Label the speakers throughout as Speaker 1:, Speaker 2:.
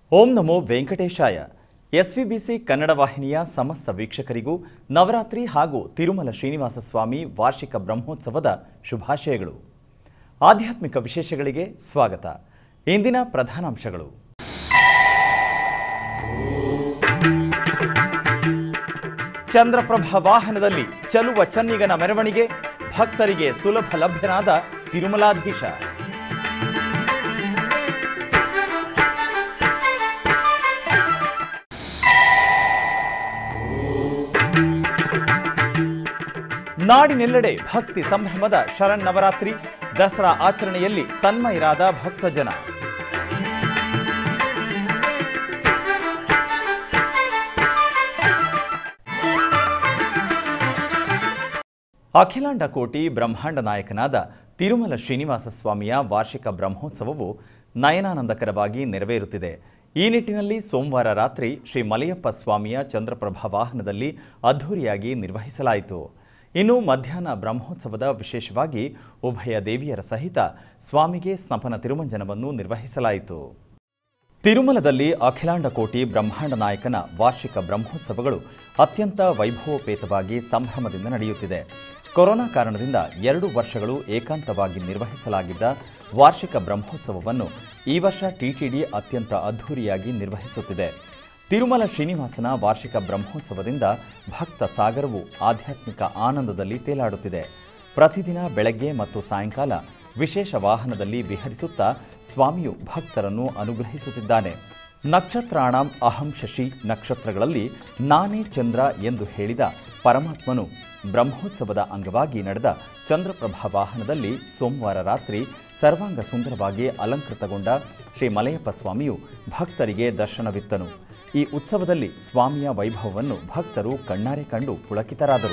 Speaker 1: ಓಂ ನಮೋ ವೆಂಕಟೇಶಾಯ ಎಸ್ವಿಬಿಸಿ ಕನ್ನಡ ವಾಹಿನಿಯ ಸಮಸ್ತ ವೀಕ್ಷಕರಿಗೂ ನವರಾತ್ರಿ ಹಾಗೂ ತಿರುಮಲ ಶ್ರೀನಿವಾಸ ಸ್ವಾಮಿ ವಾರ್ಷಿಕ ಬ್ರಹ್ಮೋತ್ಸವದ ಶುಭಾಶಯಗಳು ಆಧ್ಯಾತ್ಮಿಕ ವಿಶೇಷಗಳಿಗೆ ಸ್ವಾಗತ ಇಂದಿನ ಪ್ರಧಾನಾಂಶಗಳು ಚಂದ್ರಪ್ರಭಾ ವಾಹನದಲ್ಲಿ ಚಲುವ ಚನ್ನಿಗನ ಮೆರವಣಿಗೆ ಭಕ್ತರಿಗೆ ಸುಲಭ ಲಭ್ಯನಾದ ತಿರುಮಲಾಧೀಶ ನಾಡಿನೆಲ್ಲೆಡೆ ಭಕ್ತಿ ಸಂಭ್ರಮದ ಶರನ್ನವರಾತ್ರಿ ದಸರಾ ಆಚರಣೆಯಲ್ಲಿ ತನ್ಮಯರಾದ ಭಕ್ತಜನ ಅಖಿಲಾಂಡ ಕೋಟಿ ಬ್ರಹ್ಮಾಂಡ ನಾಯಕನಾದ ತಿರುಮಲ ಶ್ರೀನಿವಾಸ ಸ್ವಾಮಿಯ ವಾರ್ಷಿಕ ಬ್ರಹ್ಮೋತ್ಸವವು ನಯನಾನಂದಕರವಾಗಿ ನೆರವೇರುತ್ತಿದೆ ಈ ನಿಟ್ಟಿನಲ್ಲಿ ಸೋಮವಾರ ರಾತ್ರಿ ಶ್ರೀ ಮಲಯಪ್ಪ ಸ್ವಾಮಿಯ ಚಂದ್ರಪ್ರಭಾ ವಾಹನದಲ್ಲಿ ಅದ್ಧೂರಿಯಾಗಿ ನಿರ್ವಹಿಸಲಾಯಿತು ಇನ್ನು ಮಧ್ಯಾಹ್ನ ಬ್ರಹ್ಮೋತ್ಸವದ ವಿಶೇಷವಾಗಿ ಉಭಯ ದೇವಿಯರ ಸಹಿತ ಸ್ವಾಮಿಗೆ ಸ್ನಪನ ತಿರುಮಂಜನವನ್ನು ನಿರ್ವಹಿಸಲಾಯಿತು ತಿರುಮಲದಲ್ಲಿ ಅಖಿಲಾಂಡ ಕೋಟಿ ಬ್ರಹ್ಮಾಂಡ ನಾಯಕನ ವಾರ್ಷಿಕ ಬ್ರಹ್ಮೋತ್ಸವಗಳು ಅತ್ಯಂತ ವೈಭವೋಪೇತವಾಗಿ ಸಂಭ್ರಮದಿಂದ ನಡೆಯುತ್ತಿದೆ ಕೊರೋನಾ ಕಾರಣದಿಂದ ಎರಡು ವರ್ಷಗಳು ಏಕಾಂತವಾಗಿ ನಿರ್ವಹಿಸಲಾಗಿದ್ದ ವಾರ್ಷಿಕ ಬ್ರಹ್ಮೋತ್ಸವವನ್ನು ಈ ವರ್ಷ ಟಿಟಿಡಿ ಅತ್ಯಂತ ಅದ್ಧೂರಿಯಾಗಿ ನಿರ್ವಹಿಸುತ್ತಿದೆ ತಿರುಮಲ ಶ್ರೀನಿವಾಸನ ವಾರ್ಷಿಕ ಬ್ರಹ್ಮೋತ್ಸವದಿಂದ ಭಕ್ತ ಸಾಗರವು ಆಧ್ಯಾತ್ಮಿಕ ಆನಂದದಲ್ಲಿ ತೇಲಾಡುತ್ತಿದೆ ಪ್ರತಿದಿನ ಬೆಳಗ್ಗೆ ಮತ್ತು ಸಾಯಂಕಾಲ ವಿಶೇಷ ವಾಹನದಲ್ಲಿ ವಿಹರಿಸುತ್ತಾ ಸ್ವಾಮಿಯು ಭಕ್ತರನ್ನು ಅನುಗ್ರಹಿಸುತ್ತಿದ್ದಾನೆ ನಕ್ಷತ್ರಾಣಂ ಅಹಂ ಶಶಿ ನಕ್ಷತ್ರಗಳಲ್ಲಿ ನಾನೇ ಚಂದ್ರ ಎಂದು ಹೇಳಿದ ಪರಮಾತ್ಮನು ಬ್ರಹ್ಮೋತ್ಸವದ ಅಂಗವಾಗಿ ನಡೆದ ಚಂದ್ರಪ್ರಭಾ ವಾಹನದಲ್ಲಿ ಸೋಮವಾರ ರಾತ್ರಿ ಸರ್ವಾಂಗ ಸುಂದರವಾಗಿ ಅಲಂಕೃತಗೊಂಡ ಶ್ರೀ ಮಲಯಪ್ಪ ಸ್ವಾಮಿಯು ಭಕ್ತರಿಗೆ ದರ್ಶನವಿತ್ತನು ಈ ಉತ್ಸವದಲ್ಲಿ ಸ್ವಾಮಿಯ ವೈಭವವನ್ನು ಭಕ್ತರು ಕಣ್ಣಾರೆ ಕಂಡು ಪುಳಕಿತರಾದರು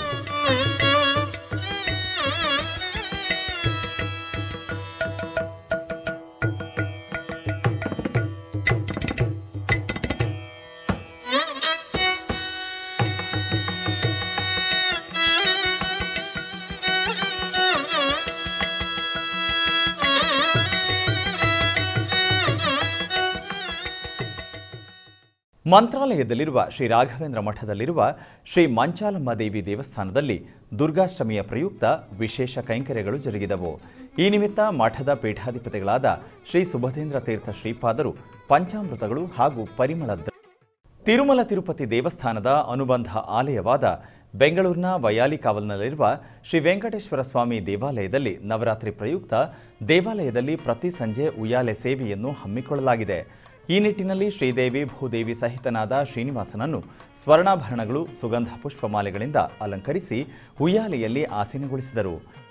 Speaker 1: ಮಂತ್ರಾಲಯದಲ್ಲಿರುವ ಶ್ರೀ ರಾಘವೇಂದ್ರ ಮಠದಲ್ಲಿರುವ ಶ್ರೀ ಮಂಚಾಲಮ್ಮ ದೇವಿ ದೇವಸ್ಥಾನದಲ್ಲಿ ದುರ್ಗಾಷ್ಟಮಿಯ ಪ್ರಯುಕ್ತ ವಿಶೇಷ ಕೈಂಕರ್ಯಗಳು ಜರುಗಿದವು ಈ ನಿಮಿತ್ತ ಮಠದ ಪೀಠಾಧಿಪತಿಗಳಾದ ಶ್ರೀ ಸುಬಧೇಂದ್ರ ತೀರ್ಥ ಶ್ರೀಪಾದರು ಪಂಚಾಮೃತಗಳು ಹಾಗೂ ಪರಿಮಳ ದ್ರ- ತಿರುಮಲ ತಿರುಪತಿ ದೇವಸ್ಥಾನದ ಅನುಬಂಧ ಆಲಯವಾದ ಬೆಂಗಳೂರಿನ ವಯಾಲಿಕಾವಲ್ನಲ್ಲಿರುವ ಶ್ರೀ ವೆಂಕಟೇಶ್ವರ ಸ್ವಾಮಿ ದೇವಾಲಯದಲ್ಲಿ ನವರಾತ್ರಿ ಪ್ರಯುಕ್ತ ದೇವಾಲಯದಲ್ಲಿ ಪ್ರತಿ ಸಂಜೆ ಉಯ್ಯಾಲೆ ಸೇವೆಯನ್ನು ಹಮ್ಮಿಕೊಳ್ಳಲಾಗಿದೆ ಈ ನಿಟ್ಟಿನಲ್ಲಿ ಶ್ರೀದೇವಿ ಭೂದೇವಿ ಸಹಿತನಾದ ಶ್ರೀನಿವಾಸನನ್ನು ಸ್ವರ್ಣಾಭರಣಗಳು ಸುಗಂಧ ಪುಷ್ಪಮಾಲೆಗಳಿಂದ ಅಲಂಕರಿಸಿ ಉಯ್ಯಾಲೆಯಲ್ಲಿ ಆಸೀನಗೊಳಿಸಿದರು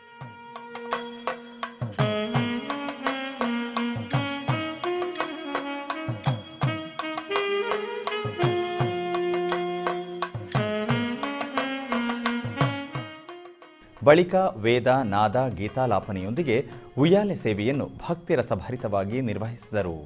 Speaker 1: ಬಳಿಕ ವೇದ ನಾದ ಗೀತಾಲಾಪನೆಯೊಂದಿಗೆ ಉಯ್ಯಾಲೆ ಸೇವೆಯನ್ನು ಭಕ್ತಿರಸಭರಿತವಾಗಿ ನಿರ್ವಹಿಸಿದರು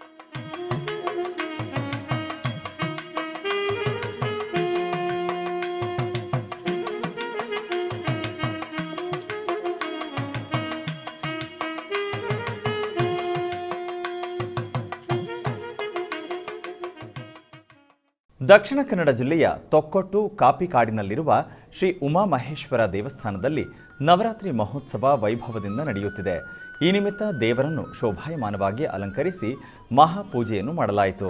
Speaker 1: ದಕ್ಷಿಣ ಕನ್ನಡ ಜಿಲ್ಲೆಯ ತೊಕ್ಕೊಟ್ಟು ಕಾಪಿಕಾಡಿನಲ್ಲಿರುವ ಶ್ರೀ ಉಮಾಮಹೇಶ್ವರ ದೇವಸ್ಥಾನದಲ್ಲಿ ನವರಾತ್ರಿ ಮಹೋತ್ಸವ ವೈಭವದಿಂದ ನಡೆಯುತ್ತಿದೆ ಈ ನಿಮಿತ್ತ ದೇವರನ್ನು ಶೋಭಾಯಮಾನವಾಗಿ ಅಲಂಕರಿಸಿ ಮಹಾಪೂಜೆಯನ್ನು ಮಾಡಲಾಯಿತು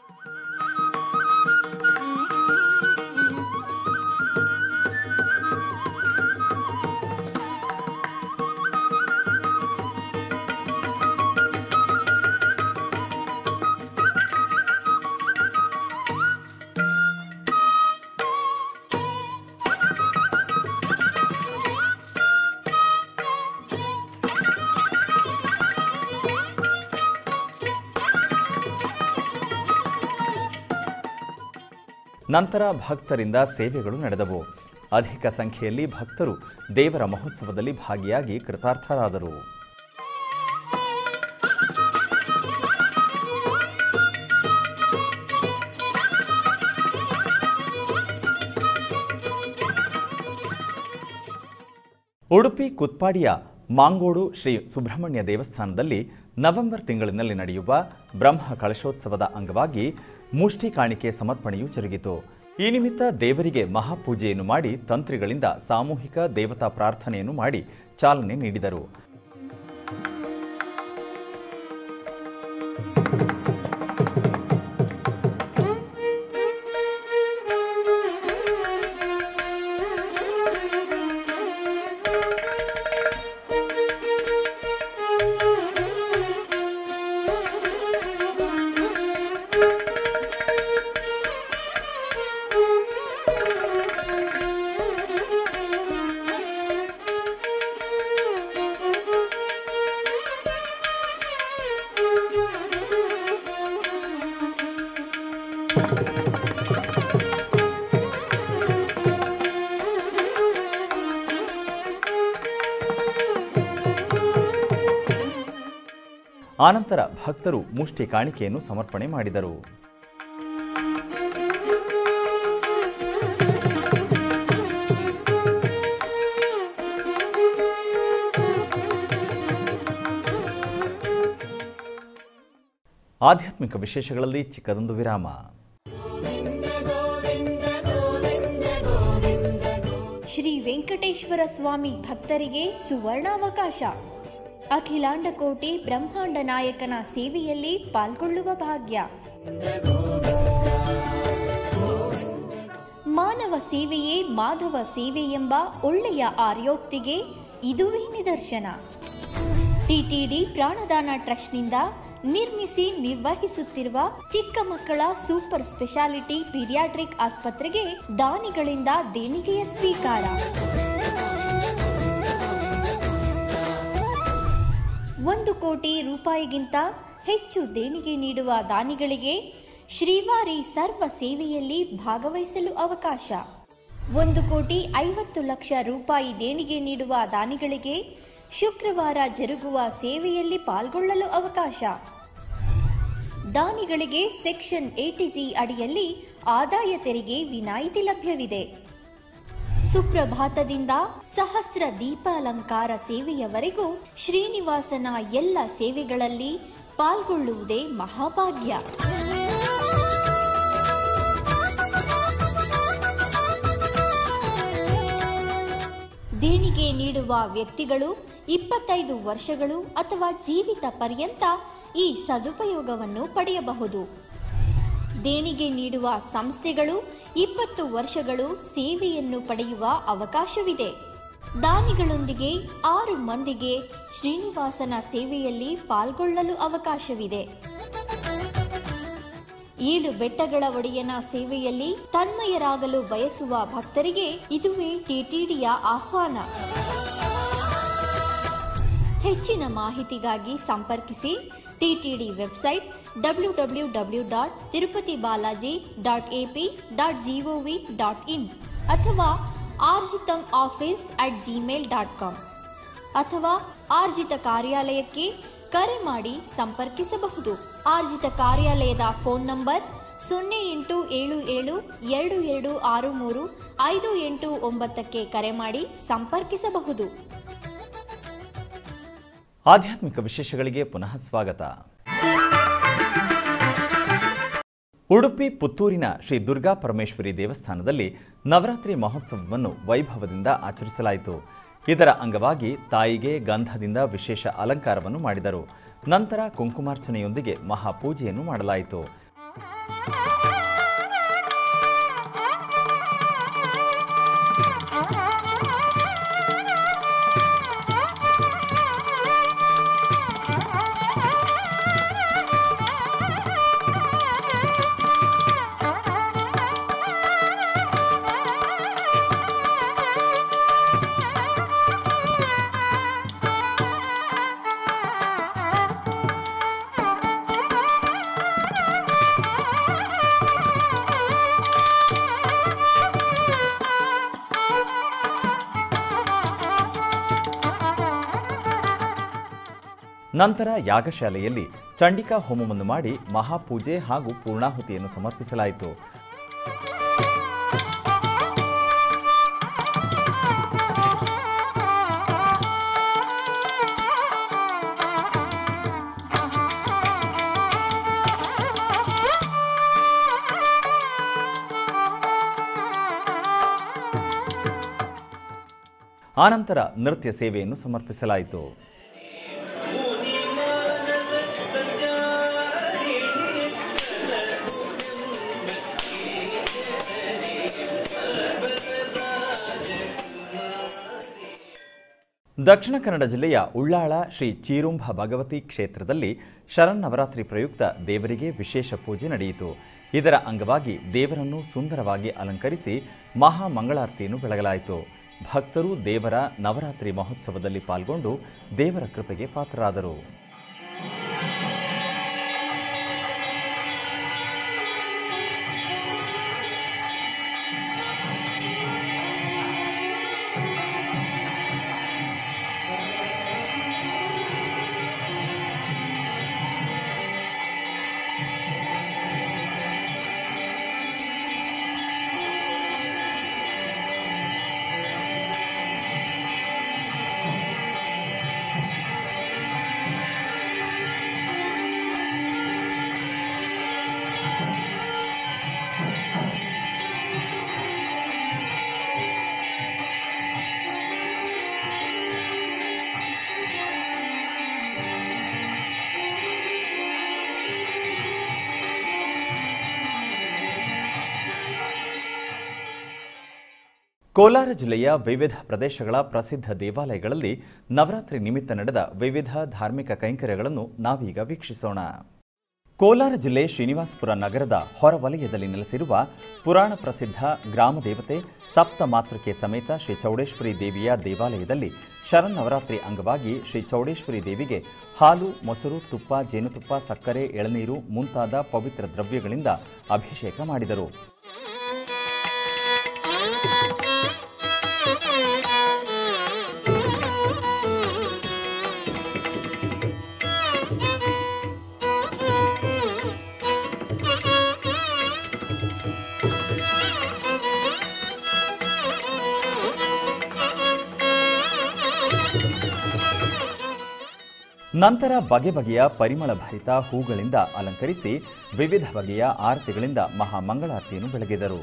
Speaker 1: ನಂತರ ಭಕ್ತರಿಂದ ಸೇವೆಗಳು ನಡೆದವು ಅಧಿಕ ಸಂಖ್ಯೆಯಲ್ಲಿ ಭಕ್ತರು ದೇವರ ಮಹೋತ್ಸವದಲ್ಲಿ ಭಾಗಿಯಾಗಿ ಕೃತಾರ್ಥರಾದರು ಉಡುಪಿ ಕುತ್ಪಾಡಿಯ ಮಾಂಗೋಡು ಶ್ರೀ ಸುಬ್ರಹ್ಮಣ್ಯ ದೇವಸ್ಥಾನದಲ್ಲಿ ನವೆಂಬರ್ ತಿಂಗಳಿನಲ್ಲಿ ನಡೆಯುವ ಬ್ರಹ್ಮ ಕಳಶೋತ್ಸವದ ಅಂಗವಾಗಿ ಮುಷ್ಟಿ ಕಾಣಿಕೆ ಸಮರ್ಪಣೆಯೂ ಜರುಗಿತು ಈ ನಿಮಿತ್ತ ದೇವರಿಗೆ ಮಹಾಪೂಜೆಯನ್ನು ಮಾಡಿ ತಂತ್ರಿಗಳಿಂದ ಸಾಮೂಹಿಕ ದೇವತಾ ಪ್ರಾರ್ಥನೆಯನ್ನು ಮಾಡಿ ಚಾಲನೆ ನೀಡಿದರು ಆನಂತರ ಭಕ್ತರು ಮುಷ್ಟಿ ಕಾಣಿಕೆಯನ್ನು ಸಮರ್ಪಣೆ ಮಾಡಿದರು ಆಧ್ಯಾತ್ಮಿಕ ವಿಶೇಷಗಳಲ್ಲಿ ಚಿಕ್ಕದೊಂದು ವಿರಾಮ
Speaker 2: ಶ್ರೀ ವೆಂಕಟೇಶ್ವರ ಸ್ವಾಮಿ ಭಕ್ತರಿಗೆ ಸುವರ್ಣಾವಕಾಶ ಅಖಿಲಾಂಡ ಕೋಟಿ ಬ್ರಹ್ಮಾಂಡ ನಾಯಕನ ಸೇವೆಯಲ್ಲಿ ಪಾಲ್ಗೊಳ್ಳುವ ಭಾಗ್ಯ ಮಾನವ ಸೇವೆಯೇ ಮಾಧವ ಸೇವೆ ಎಂಬ ಒಳ್ಳೆಯ ಆರ್ಯೋಕ್ತಿಗೆ ಇದುವೇ ನಿದರ್ಶನ ಟಿಟಿಡಿ ಪ್ರಾಣದಾನ ಟ್ರಸ್ಟ್ನಿಂದ ನಿರ್ಮಿಸಿ ನಿರ್ವಹಿಸುತ್ತಿರುವ ಚಿಕ್ಕ ಮಕ್ಕಳ ಸೂಪರ್ ಸ್ಪೆಷಾಲಿಟಿ ಪೀಡಿಯಾಟ್ರಿಕ್ ಆಸ್ಪತ್ರೆಗೆ ದಾನಿಗಳಿಂದ ದೇಣಿಗೆಯ ಸ್ವೀಕಾರ ಒಂದು ಕೋಟಿ ರೂಪಾಯಿಗಿಂತ ಹೆಚ್ಚು ದೇಣಿಗೆ ನೀಡುವ ದಾನಿಗಳಿಗೆ ಶ್ರೀವಾರಿ ಸರ್ವ ಸೇವೆಯಲ್ಲಿ ಭಾಗವಹಿಸಲು ಅವಕಾಶ ಒಂದು ಕೋಟಿ ಐವತ್ತು ಲಕ್ಷ ರೂಪಾಯಿ ದೇಣಿಗೆ ನೀಡುವ ದಾನಿಗಳಿಗೆ ಶುಕ್ರವಾರ ಜರುಗುವ ಸೇವೆಯಲ್ಲಿ ಪಾಲ್ಗೊಳ್ಳಲು ಅವಕಾಶ ದಾನಿಗಳಿಗೆ ಸೆಕ್ಷನ್ ಜಿ ಅಡಿಯಲ್ಲಿ ಆದಾಯ ತೆರಿಗೆ ವಿನಾಯಿತಿ ಲಭ್ಯವಿದೆ ಸುಪ್ರಭಾತದಿಂದ ಸಹಸ್ರ ದೀಪಾಲಂಕಾರ ಸೇವೆಯವರೆಗೂ ಶ್ರೀನಿವಾಸನ ಎಲ್ಲ ಸೇವೆಗಳಲ್ಲಿ ಪಾಲ್ಗೊಳ್ಳುವುದೇ ಮಹಾಭಾಗ್ಯ ದೇಣಿಗೆ ನೀಡುವ ವ್ಯಕ್ತಿಗಳು ಇಪ್ಪತ್ತೈದು ವರ್ಷಗಳು ಅಥವಾ ಜೀವಿತ ಪರ್ಯಂತ ಈ ಸದುಪಯೋಗವನ್ನು ಪಡೆಯಬಹುದು ದೇಣಿಗೆ ನೀಡುವ ಸಂಸ್ಥೆಗಳು ಇಪ್ಪತ್ತು ವರ್ಷಗಳು ಸೇವೆಯನ್ನು ಪಡೆಯುವ ಅವಕಾಶವಿದೆ ದಾನಿಗಳೊಂದಿಗೆ ಆರು ಮಂದಿಗೆ ಶ್ರೀನಿವಾಸನ ಸೇವೆಯಲ್ಲಿ ಪಾಲ್ಗೊಳ್ಳಲು ಅವಕಾಶವಿದೆ ಏಳು ಬೆಟ್ಟಗಳ ಒಡೆಯನ ಸೇವೆಯಲ್ಲಿ ತನ್ಮಯರಾಗಲು ಬಯಸುವ ಭಕ್ತರಿಗೆ ಇದುವೇ ಟಿಟಿಡಿಯ ಆಹ್ವಾನ ಹೆಚ್ಚಿನ ಮಾಹಿತಿಗಾಗಿ ಸಂಪರ್ಕಿಸಿ TTD website W W W dot Tirupati Balaji dot AP dot GOV dot in ಅಥವಾ ಆರ್ಜಿತಂ office at Gmail dot com ಅಥವಾ ಆರ್ಜಿತ ಕಾರ್ಯಾಲಯಕ್ಕೆ ಕರೆ ಮಾಡಿ ಸಂಪರ್ಕಿಸಬಹುದು ಆರ್ಜಿತ ಕಾರ್ಯಾಲಯದ ಫೋನ್ ನಂಬರ್ ಸೊನ್ನೆ ಎಂಟು ಏಳು ಏಳು ಎರಡು ಎರಡು ಆರು ಮೂರು ಐದು ಎಂಟು ಒಂಬತ್ತಕ್ಕೆ ಕರೆ ಮಾಡಿ ಸಂಪರ್ಕಿಸಬಹುದು
Speaker 1: ಆಧ್ಯಾತ್ಮಿಕ ವಿಶೇಷಗಳಿಗೆ ಪುನಃ ಸ್ವಾಗತ ಉಡುಪಿ ಪುತ್ತೂರಿನ ಶ್ರೀ ದುರ್ಗಾ ಪರಮೇಶ್ವರಿ ದೇವಸ್ಥಾನದಲ್ಲಿ ನವರಾತ್ರಿ ಮಹೋತ್ಸವವನ್ನು ವೈಭವದಿಂದ ಆಚರಿಸಲಾಯಿತು ಇದರ ಅಂಗವಾಗಿ ತಾಯಿಗೆ ಗಂಧದಿಂದ ವಿಶೇಷ ಅಲಂಕಾರವನ್ನು ಮಾಡಿದರು ನಂತರ ಕುಂಕುಮಾರ್ಚನೆಯೊಂದಿಗೆ ಮಹಾಪೂಜೆಯನ್ನು ಮಾಡಲಾಯಿತು ನಂತರ ಯಾಗಶಾಲೆಯಲ್ಲಿ ಚಂಡಿಕಾ ಹೋಮವನ್ನು ಮಾಡಿ ಮಹಾಪೂಜೆ ಹಾಗೂ ಪೂರ್ಣಾಹುತಿಯನ್ನು ಸಮರ್ಪಿಸಲಾಯಿತು ಆನಂತರ ನೃತ್ಯ ಸೇವೆಯನ್ನು ಸಮರ್ಪಿಸಲಾಯಿತು ದಕ್ಷಿಣ ಕನ್ನಡ ಜಿಲ್ಲೆಯ ಉಳ್ಳಾಳ ಶ್ರೀ ಚೀರುಂಬ ಭಗವತಿ ಕ್ಷೇತ್ರದಲ್ಲಿ ಶರನ್ನವರಾತ್ರಿ ಪ್ರಯುಕ್ತ ದೇವರಿಗೆ ವಿಶೇಷ ಪೂಜೆ ನಡೆಯಿತು ಇದರ ಅಂಗವಾಗಿ ದೇವರನ್ನು ಸುಂದರವಾಗಿ ಅಲಂಕರಿಸಿ ಮಹಾ ಮಂಗಳಾರತಿಯನ್ನು ಬೆಳಗಲಾಯಿತು ಭಕ್ತರು ದೇವರ ನವರಾತ್ರಿ ಮಹೋತ್ಸವದಲ್ಲಿ ಪಾಲ್ಗೊಂಡು ದೇವರ ಕೃಪೆಗೆ ಪಾತ್ರರಾದರು ಕೋಲಾರ ಜಿಲ್ಲೆಯ ವಿವಿಧ ಪ್ರದೇಶಗಳ ಪ್ರಸಿದ್ಧ ದೇವಾಲಯಗಳಲ್ಲಿ ನವರಾತ್ರಿ ನಿಮಿತ್ತ ನಡೆದ ವಿವಿಧ ಧಾರ್ಮಿಕ ಕೈಂಕರ್ಯಗಳನ್ನು ನಾವೀಗ ವೀಕ್ಷಿಸೋಣ ಕೋಲಾರ ಜಿಲ್ಲೆ ಶ್ರೀನಿವಾಸಪುರ ನಗರದ ಹೊರವಲಯದಲ್ಲಿ ನೆಲೆಸಿರುವ ಪುರಾಣ ಪ್ರಸಿದ್ಧ ಗ್ರಾಮ ದೇವತೆ ಸಪ್ತ ಮಾತೃಕೆ ಸಮೇತ ಶ್ರೀ ಚೌಡೇಶ್ವರಿ ದೇವಿಯ ದೇವಾಲಯದಲ್ಲಿ ಶರನ್ನವರಾತ್ರಿ ಅಂಗವಾಗಿ ಶ್ರೀ ಚೌಡೇಶ್ವರಿ ದೇವಿಗೆ ಹಾಲು ಮೊಸರು ತುಪ್ಪ ಜೇನುತುಪ್ಪ ಸಕ್ಕರೆ ಎಳನೀರು ಮುಂತಾದ ಪವಿತ್ರ ದ್ರವ್ಯಗಳಿಂದ ಅಭಿಷೇಕ ಮಾಡಿದರು ನಂತರ ಬಗೆ ಬಗೆಯ ಪರಿಮಳ ಭರಿತ ಹೂಗಳಿಂದ ಅಲಂಕರಿಸಿ ವಿವಿಧ ಬಗೆಯ ಆರತಿಗಳಿಂದ ಮಹಾಮಂಗಳಾರತಿಯನ್ನು ಬೆಳಗಿದರು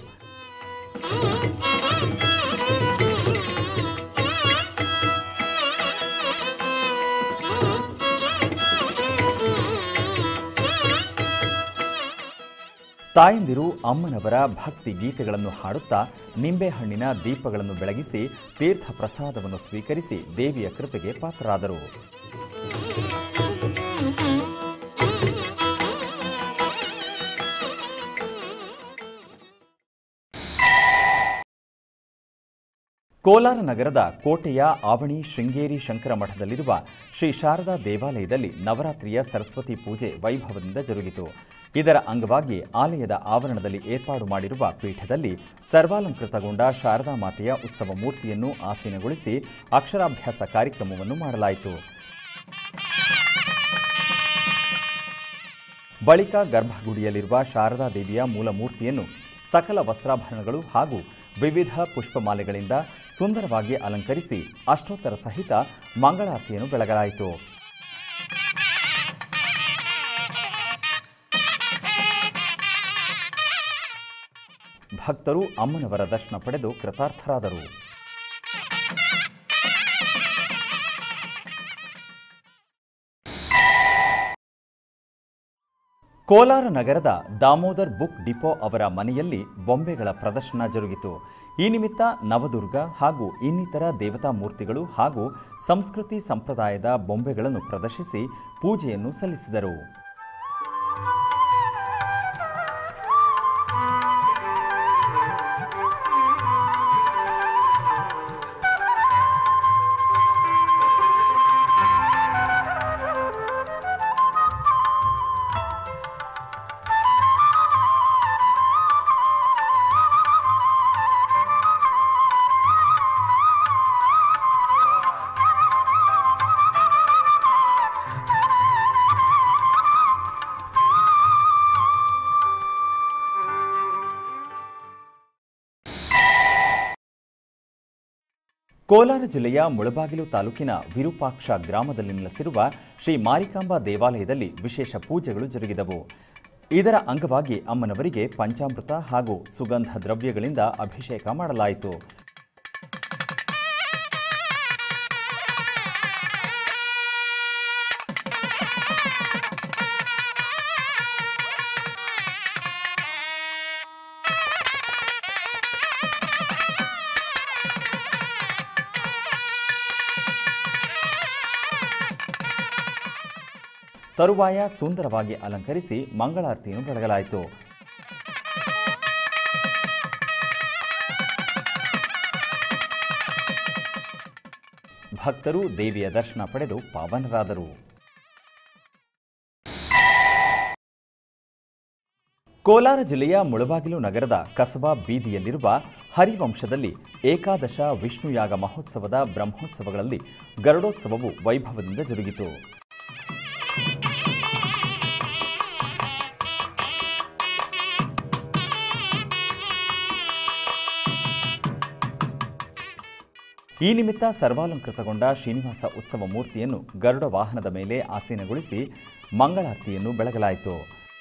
Speaker 1: ತಾಯಂದಿರು ಅಮ್ಮನವರ ಭಕ್ತಿ ಗೀತೆಗಳನ್ನು ಹಾಡುತ್ತಾ ನಿಂಬೆಹಣ್ಣಿನ ದೀಪಗಳನ್ನು ಬೆಳಗಿಸಿ ತೀರ್ಥ ಪ್ರಸಾದವನ್ನು ಸ್ವೀಕರಿಸಿ ದೇವಿಯ ಕೃಪೆಗೆ ಪಾತ್ರರಾದರು ಕೋಲಾರ ನಗರದ ಕೋಟೆಯ ಆವಣಿ ಶೃಂಗೇರಿ ಶಂಕರ ಮಠದಲ್ಲಿರುವ ಶ್ರೀ ಶಾರದಾ ದೇವಾಲಯದಲ್ಲಿ ನವರಾತ್ರಿಯ ಸರಸ್ವತಿ ಪೂಜೆ ವೈಭವದಿಂದ ಜರುಗಿತು ಇದರ ಅಂಗವಾಗಿ ಆಲಯದ ಆವರಣದಲ್ಲಿ ಏರ್ಪಾಡು ಮಾಡಿರುವ ಪೀಠದಲ್ಲಿ ಸರ್ವಾಲಂಕೃತಗೊಂಡ ಶಾರದಾ ಮಾತೆಯ ಉತ್ಸವ ಮೂರ್ತಿಯನ್ನು ಆಸೀನಗೊಳಿಸಿ ಅಕ್ಷರಾಭ್ಯಾಸ ಕಾರ್ಯಕ್ರಮವನ್ನು ಮಾಡಲಾಯಿತು ಬಳಿಕ ಗರ್ಭಗುಡಿಯಲ್ಲಿರುವ ಶಾರದಾ ದೇವಿಯ ಮೂಲ ಮೂರ್ತಿಯನ್ನು ಸಕಲ ವಸ್ತ್ರಾಭರಣಗಳು ಹಾಗೂ ವಿವಿಧ ಪುಷ್ಪಮಾಲೆಗಳಿಂದ ಸುಂದರವಾಗಿ ಅಲಂಕರಿಸಿ ಅಷ್ಟೋತ್ತರ ಸಹಿತ ಮಂಗಳಾರತಿಯನ್ನು ಬೆಳಗಲಾಯಿತು ಭಕ್ತರು ಅಮ್ಮನವರ ದರ್ಶನ ಪಡೆದು ಕೃತಾರ್ಥರಾದರು ಕೋಲಾರ ನಗರದ ದಾಮೋದರ್ ಬುಕ್ ಡಿಪೋ ಅವರ ಮನೆಯಲ್ಲಿ ಬೊಂಬೆಗಳ ಪ್ರದರ್ಶನ ಜರುಗಿತು ಈ ನಿಮಿತ್ತ ನವದುರ್ಗ ಹಾಗೂ ಇನ್ನಿತರ ದೇವತಾ ಮೂರ್ತಿಗಳು ಹಾಗೂ ಸಂಸ್ಕೃತಿ ಸಂಪ್ರದಾಯದ ಬೊಂಬೆಗಳನ್ನು ಪ್ರದರ್ಶಿಸಿ ಪೂಜೆಯನ್ನು ಸಲ್ಲಿಸಿದರು ಕೋಲಾರ ಜಿಲ್ಲೆಯ ಮುಳಬಾಗಿಲು ತಾಲೂಕಿನ ವಿರೂಪಾಕ್ಷ ಗ್ರಾಮದಲ್ಲಿ ನೆಲೆಸಿರುವ ಶ್ರೀ ಮಾರಿಕಾಂಬಾ ದೇವಾಲಯದಲ್ಲಿ ವಿಶೇಷ ಪೂಜೆಗಳು ಜರುಗಿದವು ಇದರ ಅಂಗವಾಗಿ ಅಮ್ಮನವರಿಗೆ ಪಂಚಾಮೃತ ಹಾಗೂ ಸುಗಂಧ ದ್ರವ್ಯಗಳಿಂದ ಅಭಿಷೇಕ ಮಾಡಲಾಯಿತು ತರುವಾಯ ಸುಂದರವಾಗಿ ಅಲಂಕರಿಸಿ ಮಂಗಳಾರತಿಯನ್ನು ಬೆಳಗಲಾಯಿತು ಭಕ್ತರು ದೇವಿಯ ದರ್ಶನ ಪಡೆದು ಪಾವನರಾದರು ಕೋಲಾರ ಜಿಲ್ಲೆಯ ಮುಳಬಾಗಿಲು ನಗರದ ಕಸಬಾ ಬೀದಿಯಲ್ಲಿರುವ ಹರಿವಂಶದಲ್ಲಿ ಏಕಾದಶ ವಿಷ್ಣುಯಾಗ ಮಹೋತ್ಸವದ ಬ್ರಹ್ಮೋತ್ಸವಗಳಲ್ಲಿ ಗರುಡೋತ್ಸವವು ವೈಭವದಿಂದ ಜರುಗಿತು ಈ ನಿಮಿತ್ತ ಸರ್ವಾಲಂಕೃತಗೊಂಡ ಶ್ರೀನಿವಾಸ ಉತ್ಸವ ಮೂರ್ತಿಯನ್ನು ಗರುಡ ವಾಹನದ ಮೇಲೆ ಆಸೀನಗೊಳಿಸಿ ಮಂಗಳಾರತಿಯನ್ನು ಬೆಳಗಲಾಯಿತು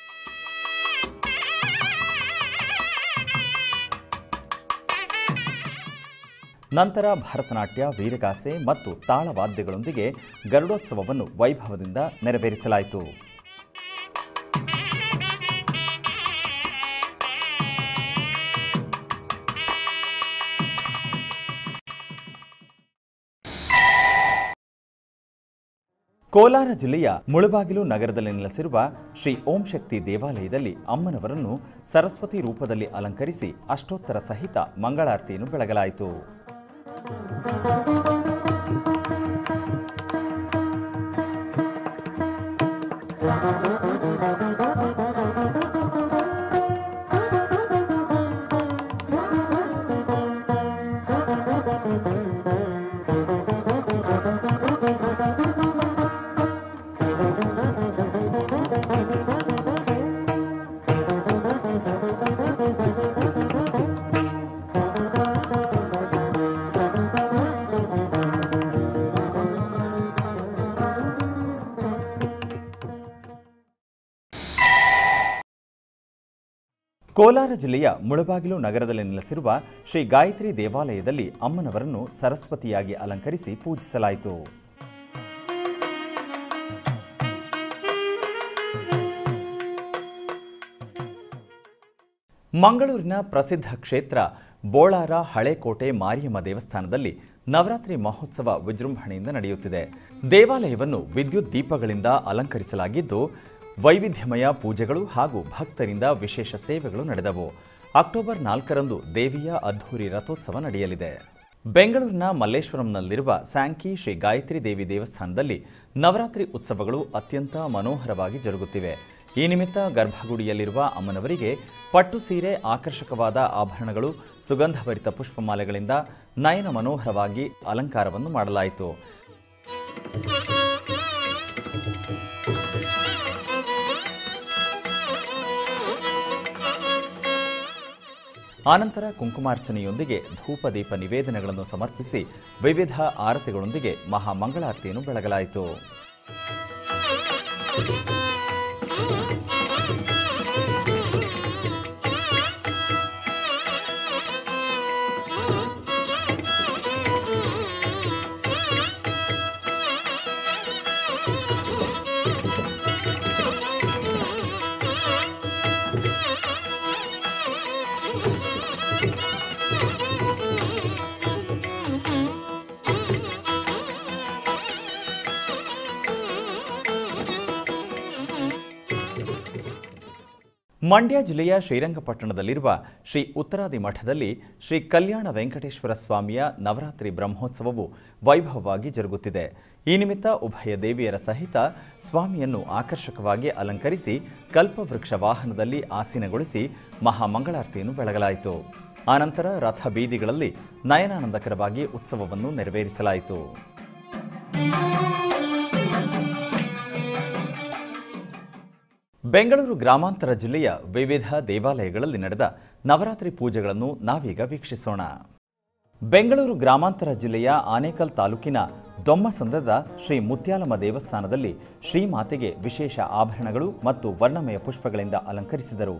Speaker 1: ನಂತರ ಭರತನಾಟ್ಯ ವೀರಗಾಸೆ ಮತ್ತು ತಾಳವಾದ್ಯಗಳೊಂದಿಗೆ ಗರುಡೋತ್ಸವವನ್ನು ವೈಭವದಿಂದ ನೆರವೇರಿಸಲಾಯಿತು ಕೋಲಾರ ಜಿಲ್ಲೆಯ ಮುಳಬಾಗಿಲು ನಗರದಲ್ಲಿ ನೆಲೆಸಿರುವ ಶ್ರೀ ಓಂ ಶಕ್ತಿ ದೇವಾಲಯದಲ್ಲಿ ಅಮ್ಮನವರನ್ನು ಸರಸ್ವತಿ ರೂಪದಲ್ಲಿ ಅಲಂಕರಿಸಿ ಅಷ್ಟೋತ್ತರ ಸಹಿತ ಮಂಗಳಾರತಿಯನ್ನು ಬೆಳಗಲಾಯಿತು ಕೋಲಾರ ಜಿಲ್ಲೆಯ ಮುಳಬಾಗಿಲು ನಗರದಲ್ಲಿ ನೆಲೆಸಿರುವ ಶ್ರೀ ಗಾಯತ್ರಿ ದೇವಾಲಯದಲ್ಲಿ ಅಮ್ಮನವರನ್ನು ಸರಸ್ವತಿಯಾಗಿ ಅಲಂಕರಿಸಿ ಪೂಜಿಸಲಾಯಿತು ಮಂಗಳೂರಿನ ಪ್ರಸಿದ್ಧ ಕ್ಷೇತ್ರ ಬೋಳಾರ ಹಳೆಕೋಟೆ ಮಾರಿಯಮ್ಮ ದೇವಸ್ಥಾನದಲ್ಲಿ ನವರಾತ್ರಿ ಮಹೋತ್ಸವ ವಿಜೃಂಭಣೆಯಿಂದ ನಡೆಯುತ್ತಿದೆ ದೇವಾಲಯವನ್ನು ವಿದ್ಯುತ್ ದೀಪಗಳಿಂದ ಅಲಂಕರಿಸಲಾಗಿದ್ದು ವೈವಿಧ್ಯಮಯ ಪೂಜೆಗಳು ಹಾಗೂ ಭಕ್ತರಿಂದ ವಿಶೇಷ ಸೇವೆಗಳು ನಡೆದವು ಅಕ್ಟೋಬರ್ ನಾಲ್ಕರಂದು ದೇವಿಯ ಅದ್ಧೂರಿ ರಥೋತ್ಸವ ನಡೆಯಲಿದೆ ಬೆಂಗಳೂರಿನ ಮಲ್ಲೇಶ್ವರಂನಲ್ಲಿರುವ ಸ್ಯಾಂಕಿ ಶ್ರೀ ಗಾಯತ್ರಿ ದೇವಿ ದೇವಸ್ಥಾನದಲ್ಲಿ ನವರಾತ್ರಿ ಉತ್ಸವಗಳು ಅತ್ಯಂತ ಮನೋಹರವಾಗಿ ಜರುಗುತ್ತಿವೆ ಈ ನಿಮಿತ್ತ ಗರ್ಭಗುಡಿಯಲ್ಲಿರುವ ಅಮ್ಮನವರಿಗೆ ಪಟ್ಟು ಸೀರೆ ಆಕರ್ಷಕವಾದ ಆಭರಣಗಳು ಸುಗಂಧಭರಿತ ಪುಷ್ಪಮಾಲೆಗಳಿಂದ ನಯನ ಮನೋಹರವಾಗಿ ಅಲಂಕಾರವನ್ನು ಮಾಡಲಾಯಿತು ಆನಂತರ ಕುಂಕುಮಾರ್ಚನೆಯೊಂದಿಗೆ ಧೂಪದೀಪ ನಿವೇದನೆಗಳನ್ನು ಸಮರ್ಪಿಸಿ ವಿವಿಧ ಆರತಿಗಳೊಂದಿಗೆ ಮಹಾಮಂಗಳಾರತಿಯನ್ನು ಬೆಳಗಲಾಯಿತು ಮಂಡ್ಯ ಜಿಲ್ಲೆಯ ಶ್ರೀರಂಗಪಟ್ಟಣದಲ್ಲಿರುವ ಶ್ರೀ ಉತ್ತರಾದಿ ಮಠದಲ್ಲಿ ಶ್ರೀ ಕಲ್ಯಾಣ ವೆಂಕಟೇಶ್ವರ ಸ್ವಾಮಿಯ ನವರಾತ್ರಿ ಬ್ರಹ್ಮೋತ್ಸವವು ವೈಭವವಾಗಿ ಜರುಗುತ್ತಿದೆ ಈ ನಿಮಿತ್ತ ಉಭಯ ದೇವಿಯರ ಸಹಿತ ಸ್ವಾಮಿಯನ್ನು ಆಕರ್ಷಕವಾಗಿ ಅಲಂಕರಿಸಿ ಕಲ್ಪವೃಕ್ಷ ವಾಹನದಲ್ಲಿ ಆಸೀನಗೊಳಿಸಿ ಮಹಾಮಂಗಳಾರತಿಯನ್ನು ಬೆಳಗಲಾಯಿತು ಆನಂತರ ರಥ ಬೀದಿಗಳಲ್ಲಿ ನಯನಾನಂದಕರವಾಗಿ ಉತ್ಸವವನ್ನು ನೆರವೇರಿಸಲಾಯಿತು ಬೆಂಗಳೂರು ಗ್ರಾಮಾಂತರ ಜಿಲ್ಲೆಯ ವಿವಿಧ ದೇವಾಲಯಗಳಲ್ಲಿ ನಡೆದ ನವರಾತ್ರಿ ಪೂಜೆಗಳನ್ನು ನಾವೀಗ ವೀಕ್ಷಿಸೋಣ ಬೆಂಗಳೂರು ಗ್ರಾಮಾಂತರ ಜಿಲ್ಲೆಯ ಆನೇಕಲ್ ತಾಲೂಕಿನ ದೊಮ್ಮಸಂದ್ರದ ಶ್ರೀ ಮುತ್ಯಾಲಮ್ಮ ದೇವಸ್ಥಾನದಲ್ಲಿ ಶ್ರೀಮಾತೆಗೆ ವಿಶೇಷ ಆಭರಣಗಳು ಮತ್ತು ವರ್ಣಮಯ ಪುಷ್ಪಗಳಿಂದ ಅಲಂಕರಿಸಿದರು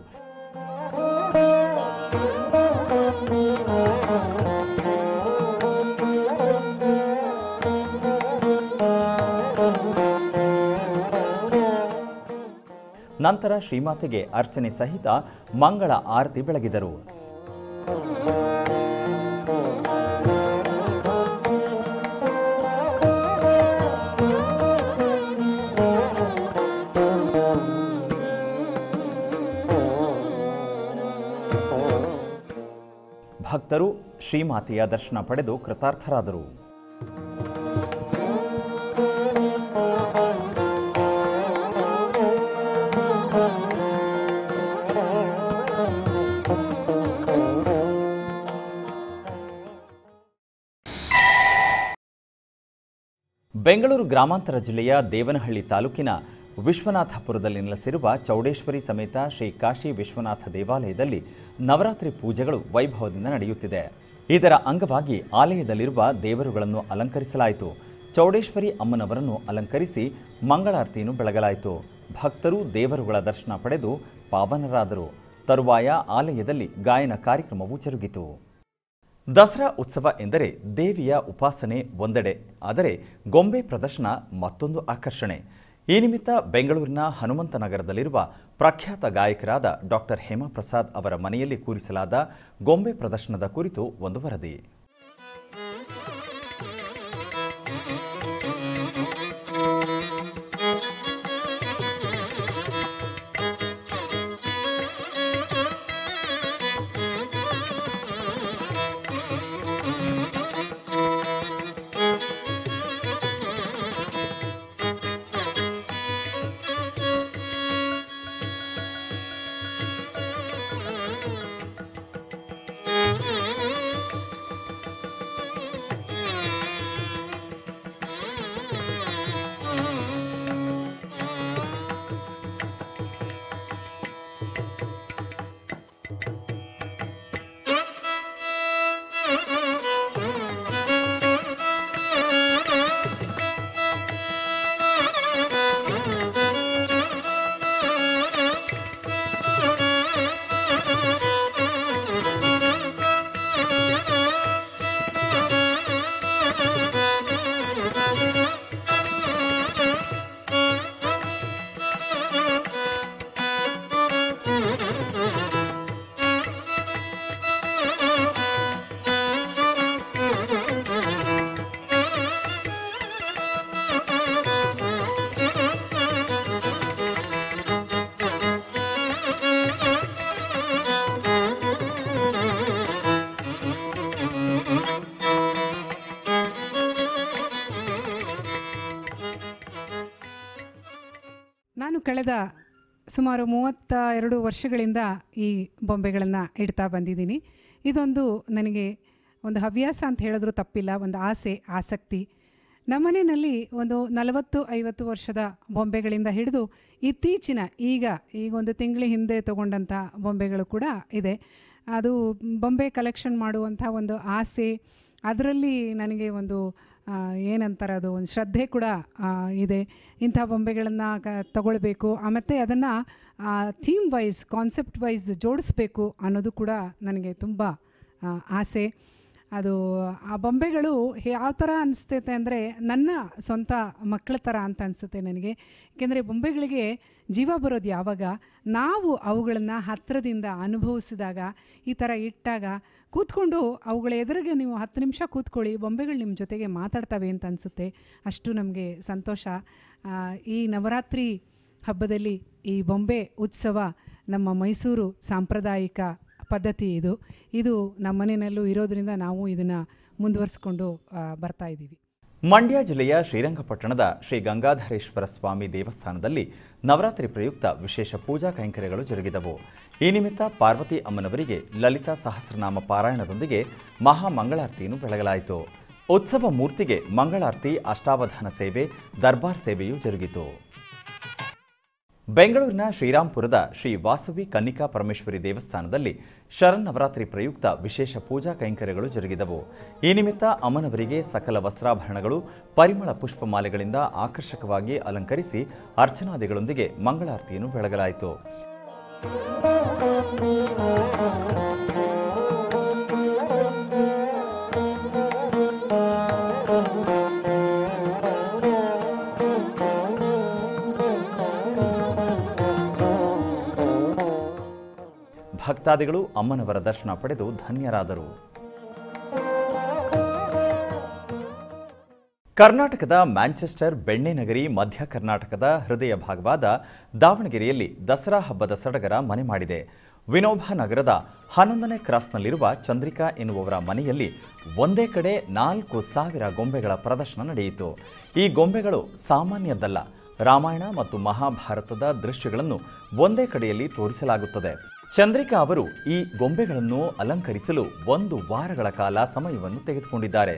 Speaker 1: ನಂತರ ಶ್ರೀಮಾತೆಗೆ ಅರ್ಚನೆ ಸಹಿತ ಮಂಗಳ ಆರತಿ ಬೆಳಗಿದರು ಭಕ್ತರು ಶ್ರೀಮಾತೆಯ ದರ್ಶನ ಪಡೆದು ಕೃತಾರ್ಥರಾದರು ಬೆಂಗಳೂರು ಗ್ರಾಮಾಂತರ ಜಿಲ್ಲೆಯ ದೇವನಹಳ್ಳಿ ತಾಲೂಕಿನ ವಿಶ್ವನಾಥಪುರದಲ್ಲಿ ನೆಲೆಸಿರುವ ಚೌಡೇಶ್ವರಿ ಸಮೇತ ಶ್ರೀ ಕಾಶಿ ವಿಶ್ವನಾಥ ದೇವಾಲಯದಲ್ಲಿ ನವರಾತ್ರಿ ಪೂಜೆಗಳು ವೈಭವದಿಂದ ನಡೆಯುತ್ತಿದೆ ಇದರ ಅಂಗವಾಗಿ ಆಲಯದಲ್ಲಿರುವ ದೇವರುಗಳನ್ನು ಅಲಂಕರಿಸಲಾಯಿತು ಚೌಡೇಶ್ವರಿ ಅಮ್ಮನವರನ್ನು ಅಲಂಕರಿಸಿ ಮಂಗಳಾರತಿಯನ್ನು ಬೆಳಗಲಾಯಿತು ಭಕ್ತರು ದೇವರುಗಳ ದರ್ಶನ ಪಡೆದು ಪಾವನರಾದರು ತರುವಾಯ ಆಲಯದಲ್ಲಿ ಗಾಯನ ಕಾರ್ಯಕ್ರಮವೂ ಜರುಗಿತು ದಸರಾ ಉತ್ಸವ ಎಂದರೆ ದೇವಿಯ ಉಪಾಸನೆ ಒಂದೆಡೆ ಆದರೆ ಗೊಂಬೆ ಪ್ರದರ್ಶನ ಮತ್ತೊಂದು ಆಕರ್ಷಣೆ ಈ ನಿಮಿತ್ತ ಬೆಂಗಳೂರಿನ ಹನುಮಂತನಗರದಲ್ಲಿರುವ ಪ್ರಖ್ಯಾತ ಗಾಯಕರಾದ ಡಾಕ್ಟರ್ ಹೇಮಪ್ರಸಾದ್ ಅವರ ಮನೆಯಲ್ಲಿ ಕೂರಿಸಲಾದ ಗೊಂಬೆ ಪ್ರದರ್ಶನದ ಕುರಿತು ಒಂದು ವರದಿ
Speaker 3: ನಾನು ಕಳೆದ ಸುಮಾರು ಮೂವತ್ತ ಎರಡು ವರ್ಷಗಳಿಂದ ಈ ಬೊಂಬೆಗಳನ್ನು ಇಡ್ತಾ ಬಂದಿದ್ದೀನಿ ಇದೊಂದು ನನಗೆ ಒಂದು ಹವ್ಯಾಸ ಅಂತ ಹೇಳಿದ್ರೂ ತಪ್ಪಿಲ್ಲ ಒಂದು ಆಸೆ ಆಸಕ್ತಿ ನಮ್ಮನೆಯಲ್ಲಿ ಒಂದು ನಲವತ್ತು ಐವತ್ತು ವರ್ಷದ ಬೊಂಬೆಗಳಿಂದ ಹಿಡಿದು ಇತ್ತೀಚಿನ ಈಗ ಈಗ ಒಂದು ತಿಂಗಳ ಹಿಂದೆ ತಗೊಂಡಂಥ ಬೊಂಬೆಗಳು ಕೂಡ ಇದೆ ಅದು ಬೊಂಬೆ ಕಲೆಕ್ಷನ್ ಮಾಡುವಂಥ ಒಂದು ಆಸೆ ಅದರಲ್ಲಿ ನನಗೆ ಒಂದು ಆ, ಏನಂತಾರೆ ಅದು ಒಂದು ಶ್ರದ್ಧೆ ಕೂಡ ಆ, ಇದೆ ಇಂಥ ಬೊಂಬೆಗಳನ್ನು ಕ ತಗೊಳ್ಬೇಕು ಮತ್ತು ಅದನ್ನು ಥೀಮ್ ವೈಸ್ ಕಾನ್ಸೆಪ್ಟ್ ವೈಸ್ ಜೋಡಿಸ್ಬೇಕು ಅನ್ನೋದು ಕೂಡ ನನಗೆ ತುಂಬ ಆ, ಆಸೆ ಅದು ಆ ಬೊಂಬೆಗಳು ಯಾವ ಥರ ಅನಿಸ್ತೈತೆ ಅಂದರೆ ನನ್ನ ಸ್ವಂತ ಮಕ್ಕಳ ಥರ ಅಂತ ಅನಿಸುತ್ತೆ ನನಗೆ ಏಕೆಂದರೆ ಬೊಂಬೆಗಳಿಗೆ ಜೀವ ಬರೋದು ಯಾವಾಗ ನಾವು ಅವುಗಳನ್ನು ಹತ್ತಿರದಿಂದ ಅನುಭವಿಸಿದಾಗ ಈ ಥರ ಇಟ್ಟಾಗ ಕೂತ್ಕೊಂಡು ಅವುಗಳ ಎದುರಿಗೆ ನೀವು ಹತ್ತು ನಿಮಿಷ ಕೂತ್ಕೊಳ್ಳಿ ಬೊಂಬೆಗಳು ನಿಮ್ಮ ಜೊತೆಗೆ ಮಾತಾಡ್ತವೆ ಅಂತ ಅನಿಸುತ್ತೆ ಅಷ್ಟು ನಮಗೆ ಸಂತೋಷ ಆ, ಈ ನವರಾತ್ರಿ ಹಬ್ಬದಲ್ಲಿ ಈ ಬೊಂಬೆ ಉತ್ಸವ ನಮ್ಮ ಮೈಸೂರು ಸಾಂಪ್ರದಾಯಿಕ ಪದ್ಧತಿ ಇದು ಇದು ನಮ್ಮ ಮನೆಯಲ್ಲೂ ಇರೋದ್ರಿಂದ ನಾವು ಇದನ್ನು ಮುಂದುವರಿಸ್ಕೊಂಡು ಆ, ಬರ್ತಾ ಇದ್ದೀವಿ
Speaker 1: ಮಂಡ್ಯ ಜಿಲ್ಲೆಯ ಶ್ರೀರಂಗಪಟ್ಟಣದ ಶ್ರೀ ಗಂಗಾಧರೇಶ್ವರ ಸ್ವಾಮಿ ದೇವಸ್ಥಾನದಲ್ಲಿ ನವರಾತ್ರಿ ಪ್ರಯುಕ್ತ ವಿಶೇಷ ಪೂಜಾ ಕೈಂಕರ್ಯಗಳು ಜರುಗಿದವು ಈ ನಿಮಿತ್ತ ಪಾರ್ವತಿ ಅಮ್ಮನವರಿಗೆ ಲಲಿತಾ ಸಹಸ್ರನಾಮ ಪಾರಾಯಣದೊಂದಿಗೆ ಮಹಾ ಮಂಗಳಾರತಿಯನ್ನು ಬೆಳಗಲಾಯಿತು ಉತ್ಸವ ಮೂರ್ತಿಗೆ ಮಂಗಳಾರತಿ ಅಷ್ಟಾವಧಾನ ಸೇವೆ ದರ್ಬಾರ್ ಸೇವೆಯೂ ಜರುಗಿತು ಬೆಂಗಳೂರಿನ ಶ್ರೀರಾಂಪುರದ ಶ್ರೀ ವಾಸವಿ ಕನ್ನಿಕಾ ಪರಮೇಶ್ವರಿ ದೇವಸ್ಥಾನದಲ್ಲಿ ಶರನ್ನವರಾತ್ರಿ ಪ್ರಯುಕ್ತ ವಿಶೇಷ ಪೂಜಾ ಕೈಂಕರ್ಯಗಳು ಜರುಗಿದವು ಈ ನಿಮಿತ್ತ ಅಮ್ಮನವರಿಗೆ ಸಕಲ ವಸ್ತ್ರಾಭರಣಗಳು ಪರಿಮಳ ಪುಷ್ಪಮಾಲೆಗಳಿಂದ ಆಕರ್ಷಕವಾಗಿ ಅಲಂಕರಿಸಿ ಅರ್ಚನಾದಿಗಳೊಂದಿಗೆ ಮಂಗಳಾರತಿಯನ್ನು ಬೆಳಗಲಾಯಿತು ಭಕ್ತಾದಿಗಳು ಅಮ್ಮನವರ ದರ್ಶನ ಪಡೆದು ಧನ್ಯರಾದರು ಕರ್ನಾಟಕದ ಮ್ಯಾಂಚೆಸ್ಟರ್ ಬೆಣ್ಣೆನಗರಿ ಮಧ್ಯ ಕರ್ನಾಟಕದ ಹೃದಯ ಭಾಗವಾದ ದಾವಣಗೆರೆಯಲ್ಲಿ ದಸರಾ ಹಬ್ಬದ ಸಡಗರ ಮನೆ ಮಾಡಿದೆ ವಿನೋಬ ನಗರದ ಹನ್ನೊಂದನೇ ಕ್ರಾಸ್ನಲ್ಲಿರುವ ಚಂದ್ರಿಕಾ ಎನ್ನುವವರ ಮನೆಯಲ್ಲಿ ಒಂದೇ ಕಡೆ ನಾಲ್ಕು ಸಾವಿರ ಗೊಂಬೆಗಳ ಪ್ರದರ್ಶನ ನಡೆಯಿತು ಈ ಗೊಂಬೆಗಳು ಸಾಮಾನ್ಯದ್ದಲ್ಲ ರಾಮಾಯಣ ಮತ್ತು ಮಹಾಭಾರತದ ದೃಶ್ಯಗಳನ್ನು ಒಂದೇ ಕಡೆಯಲ್ಲಿ ತೋರಿಸಲಾಗುತ್ತದೆ ಚಂದ್ರಿಕಾ ಅವರು ಈ ಗೊಂಬೆಗಳನ್ನು ಅಲಂಕರಿಸಲು ಒಂದು ವಾರಗಳ ಕಾಲ ಸಮಯವನ್ನು ತೆಗೆದುಕೊಂಡಿದ್ದಾರೆ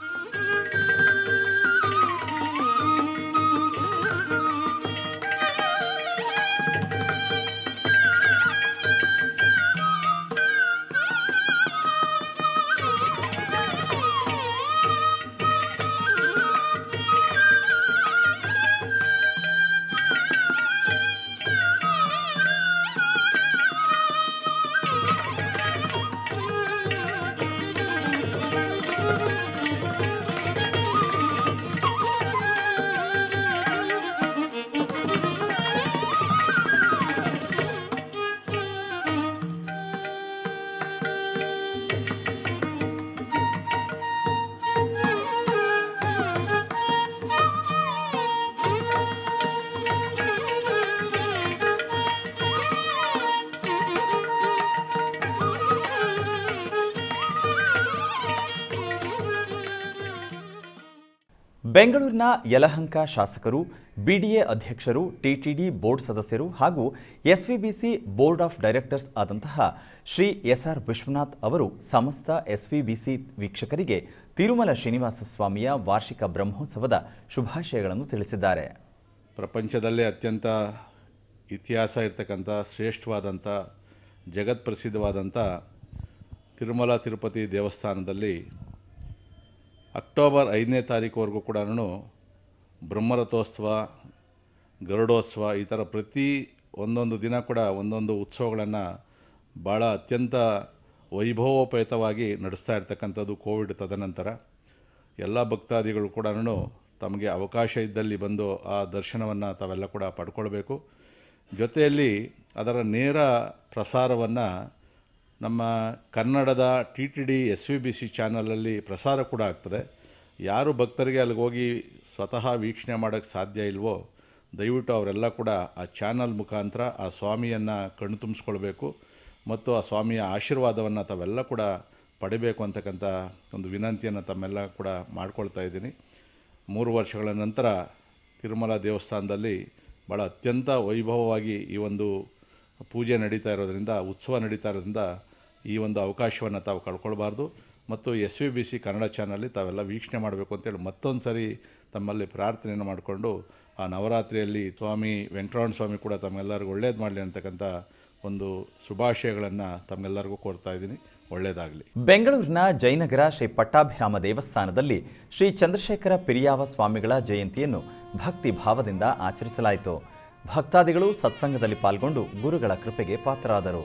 Speaker 1: ಬೆಂಗಳೂರಿನ ಯಲಹಂಕ ಶಾಸಕರು ಬಿಡಿಎ ಅಧ್ಯಕ್ಷರು ಟಿಟಿಡಿ ಬೋರ್ಡ್ ಸದಸ್ಯರು ಹಾಗೂ ಎಸ್ವಿಬಿಸಿ ಬೋರ್ಡ್ ಆಫ್ ಡೈರೆಕ್ಟರ್ಸ್ ಆದಂತಹ ಶ್ರೀ ಎಸ್ಆರ್ ವಿಶ್ವನಾಥ್ ಅವರು ಸಮಸ್ತ ಎಸ್ವಿಬಿಸಿ ವೀಕ್ಷಕರಿಗೆ ತಿರುಮಲ ಶ್ರೀನಿವಾಸ ಸ್ವಾಮಿಯ ವಾರ್ಷಿಕ ಬ್ರಹ್ಮೋತ್ಸವದ ಶುಭಾಶಯಗಳನ್ನು ತಿಳಿಸಿದ್ದಾರೆ
Speaker 4: ಪ್ರಪಂಚದಲ್ಲೇ ಅತ್ಯಂತ ಇತಿಹಾಸ ಇರ್ತಕ್ಕಂಥ ಶ್ರೇಷ್ಠವಾದಂಥ ಜಗತ್ಪ್ರಸಿದ್ಧವಾದಂಥ ತಿರುಮಲ ತಿರುಪತಿ ದೇವಸ್ಥಾನದಲ್ಲಿ ಅಕ್ಟೋಬರ್ ಐದನೇ ತಾರೀಕುವರೆಗೂ ಕೂಡ ಬ್ರಹ್ಮರಥೋತ್ಸವ ಗರುಡೋತ್ಸವ ಈ ಥರ ಪ್ರತಿ ಒಂದೊಂದು ದಿನ ಕೂಡ ಒಂದೊಂದು ಉತ್ಸವಗಳನ್ನು ಭಾಳ ಅತ್ಯಂತ ವೈಭವೋಪೇತವಾಗಿ ನಡೆಸ್ತಾ ಇರ್ತಕ್ಕಂಥದ್ದು ಕೋವಿಡ್ ತದನಂತರ ಎಲ್ಲ ಭಕ್ತಾದಿಗಳು ಕೂಡ ತಮಗೆ ಅವಕಾಶ ಇದ್ದಲ್ಲಿ ಬಂದು ಆ ದರ್ಶನವನ್ನು ತಾವೆಲ್ಲ ಕೂಡ ಪಡ್ಕೊಳ್ಬೇಕು ಜೊತೆಯಲ್ಲಿ ಅದರ ನೇರ ಪ್ರಸಾರವನ್ನು ನಮ್ಮ ಕನ್ನಡದ T T D S V B C ಚಾನಲಲ್ಲಿ ಪ್ರಸಾರ ಕೂಡ ಆಗ್ತದೆ ಯಾರು ಭಕ್ತರಿಗೆ ಅಲ್ಲಿಗೆ ಹೋಗಿ ಸ್ವತಃ ವೀಕ್ಷಣೆ ಮಾಡೋಕ್ಕೆ ಸಾಧ್ಯ ಇಲ್ವೋ ದಯವಿಟ್ಟು ಅವರೆಲ್ಲ ಕೂಡ ಆ ಚಾನಲ್ ಮುಖಾಂತರ ಆ ಸ್ವಾಮಿಯನ್ನು ಕಣ್ಣು ತುಂಬಿಸ್ಕೊಳ್ಬೇಕು ಮತ್ತು ಆ ಸ್ವಾಮಿಯ ಆಶೀರ್ವಾದವನ್ನು ತಾವೆಲ್ಲ ಕೂಡ ಪಡಿಬೇಕು ಅಂತಕ್ಕಂಥ ಒಂದು ವಿನಂತಿಯನ್ನು ತಮ್ಮೆಲ್ಲ ಕೂಡ ಮಾಡ್ಕೊಳ್ತಾ ಇದ್ದೀನಿ ಮೂರು ವರ್ಷಗಳ ನಂತರ ತಿರುಮಲ ದೇವಸ್ಥಾನದಲ್ಲಿ ಭಾಳ ಅತ್ಯಂತ ವೈಭವವಾಗಿ ಈ ಒಂದು ಪೂಜೆ ನಡೀತಾ ಇರೋದ್ರಿಂದ ಉತ್ಸವ ನಡೀತಾ ಇರೋದ್ರಿಂದ ಈ ಒಂದು ಅವಕಾಶವನ್ನು ತಾವು ಕಳ್ಕೊಳ್ಬಾರ್ದು ಮತ್ತು S V B C Kannada ಚಾನಲ್ಲಿ ತಾವೆಲ್ಲ ವೀಕ್ಷಣೆ ಮಾಡಬೇಕು ಅಂತೇಳಿ ಮತ್ತೊಂದು ಸರಿ ತಮ್ಮಲ್ಲಿ ಪ್ರಾರ್ಥನೆಯನ್ನು ಮಾಡಿಕೊಂಡು ಆ ನವರಾತ್ರಿಯಲ್ಲಿ ಸ್ವಾಮಿ ವೆಂಕಟರಮಣ ಸ್ವಾಮಿ ಕೂಡ ತಮ್ಮೆಲ್ಲರಿಗೂ ಒಳ್ಳೇದು ಮಾಡಲಿ ಅಂತಕ್ಕಂಥ ಒಂದು ಶುಭಾಶಯಗಳನ್ನು ತಮ್ಮೆಲ್ಲರಿಗೂ ಕೋರ್ತಾ ಇದ್ದೀನಿ ಒಳ್ಳೆಯದಾಗಲಿ
Speaker 1: ಬೆಂಗಳೂರಿನ ಜಯನಗರ ಶ್ರೀ ಪಟ್ಟಾಭಿರಾಮ ದೇವಸ್ಥಾನದಲ್ಲಿ ಶ್ರೀ ಚಂದ್ರಶೇಖರ ಪಿರಿಯಾವ ಸ್ವಾಮಿಗಳ ಜಯಂತಿಯನ್ನು ಭಕ್ತಿ ಭಾವದಿಂದ ಆಚರಿಸಲಾಯಿತು ಭಕ್ತಾದಿಗಳು ಸತ್ಸಂಗದಲ್ಲಿ ಪಾಲ್ಗೊಂಡು ಗುರುಗಳ ಕೃಪೆಗೆ ಪಾತ್ರರಾದರು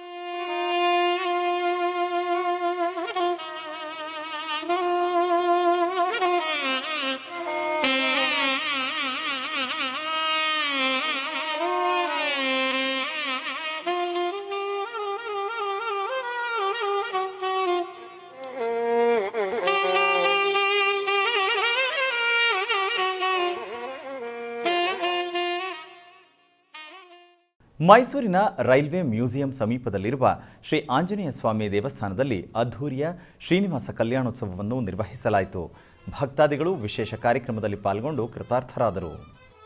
Speaker 1: ಮೈಸೂರಿನ ರೈಲ್ವೆ ಮ್ಯೂಸಿಯಂ ಸಮೀಪದಲ್ಲಿರುವ ಶ್ರೀ ಆಂಜನೇಯ ಸ್ವಾಮಿ ದೇವಸ್ಥಾನದಲ್ಲಿ ಅದ್ಧೂರಿಯ ಶ್ರೀನಿವಾಸ ಕಲ್ಯಾಣೋತ್ಸವವನ್ನು ನಿರ್ವಹಿಸಲಾಯಿತು ಭಕ್ತಾದಿಗಳು ವಿಶೇಷ ಕಾರ್ಯಕ್ರಮದಲ್ಲಿ ಪಾಲ್ಗೊಂಡು ಕೃತಾರ್ಥರಾದರು